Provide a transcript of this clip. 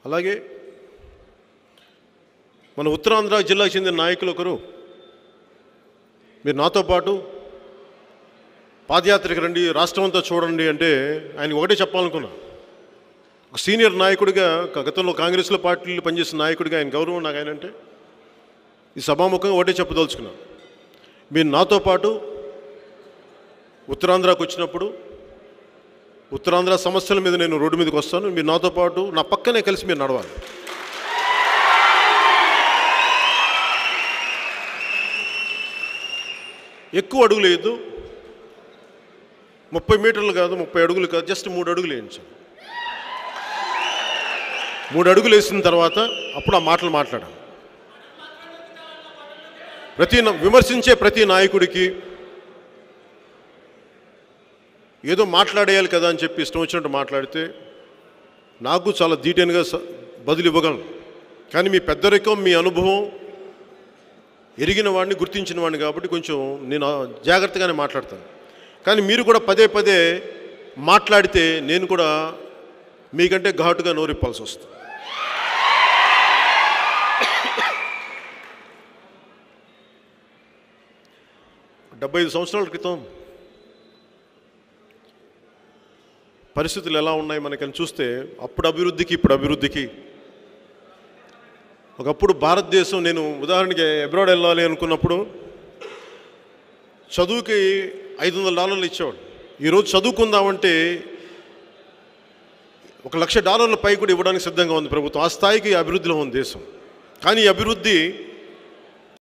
అలాగే మన ఉత్తరాంధ్ర జిల్లాకు చెందిన నాయకులు ఒకరు మీరు నాతో పాటు పాదయాత్రకు రండి రాష్ట్రం అంతా చూడండి అంటే ఆయన ఒకటే చెప్పాలనుకున్నా ఒక సీనియర్ నాయకుడిగా క- గతంలో కాంగ్రెస్లో పార్టీలు పనిచేసిన నాయకుడిగా ఆయన గౌరవం నాకు ఆయన అంటే ఈ సభాముఖంగా ఒకటే చెప్పదలుచుకున్నా మీరు నాతో పాటు ఉత్తరాంధ్రకు వచ్చినప్పుడు ఉత్తరాంధ్ర సమస్యల మీద నేను రోడ్డు మీదకి వస్తాను మీరు నాతో పాటు నా పక్కనే కలిసి మీరు నడవాలి ఎక్కువ అడుగులు వేయద్దు ముప్పై మీటర్లు కాదు ముప్పై అడుగులు కాదు జస్ట్ మూడు అడుగులు వేయించాను మూడు అడుగులు వేసిన తర్వాత అప్పుడు ఆ మాటలు మాట్లాడాలి ప్రతి నా- విమర్శించే ప్రతి నాయకుడికి ఏదో మాట్లాడేయాలి కదా అని చెప్పి ఇష్టం వచ్చినట్టు మాట్లాడితే నాకు చాలా డీటెయిల్గా స- బదులు ఇవ్వగలను కానీ మీ పెద్దరికం మీ అనుభవం ఎరిగిన వాడిని గుర్తించిన వాడిని కాబట్టి కొంచెం నేను జాగ్రత్తగానే మాట్లాడతాను కానీ మీరు కూడా పదే పదే మాట్లాడితే నేను కూడా మీకంటే ఘాటుగా నోరిప్పాల్సి వస్తుంది డెబ్బై ఐదు సంవత్సరాల క్రితం పరిస్థితులు ఎలా ఉన్నాయి మనకని చూస్తే అప్పుడు అభివృద్ధికి ఇప్పుడు అభివృద్ధికి ఒకప్పుడు భారతదేశం నేను ఉదాహరణకి అబ్రాడ్ వెళ్ళాలి అనుకున్నప్పుడు చదువుకి ఐదు వందల డాలర్లు ఇచ్చేవాడు ఈరోజు చదువుకుందామంటే ఒక లక్ష డాలర్ల పై కూడా ఇవ్వడానికి సిద్ధంగా ఉంది ప్రభుత్వం ఆ స్థాయికి అభివృద్ధిలో ఉంది దేశం కానీ ఈ అభివృద్ధి